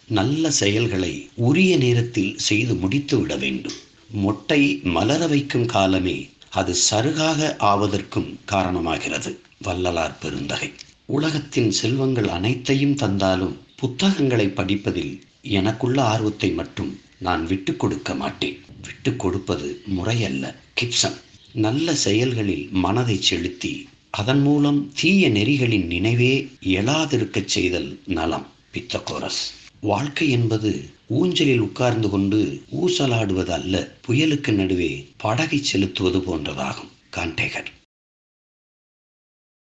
நல்ல செயல்களை உரிய நேரத்தில் செய்து முடித்து விட வேண்டும் மொட்டை மலர வைக்கும் காலமே அது சருகாக ஆவதற்கும் காரணமாகிறது வள்ளலார் பெருந்தகை உலகத்தின் செல்வங்கள் அனைத்தையும் தந்தாலும் புத்தகங்களை படிப்பதில் எனக்குள்ள ஆர்வத்தை மட்டும் நான் விட்டு கொடுக்க மாட்டேன் விட்டு கொடுப்பது முறையல்ல கிப்சன் நல்ல செயல்களில் மனதை செலுத்தி அதன் மூலம் தீய நெறிகளின் நினைவே எழாதிருக்கச் செய்தல் நலம் பித்தகோரஸ் வாழ்க்கை என்பது ஊஞ்சலில் உட்கார்ந்து கொண்டு ஊசலாடுவது அல்ல புயலுக்கு நடுவே படகை செலுத்துவது போன்றதாகும் கான்டேகர்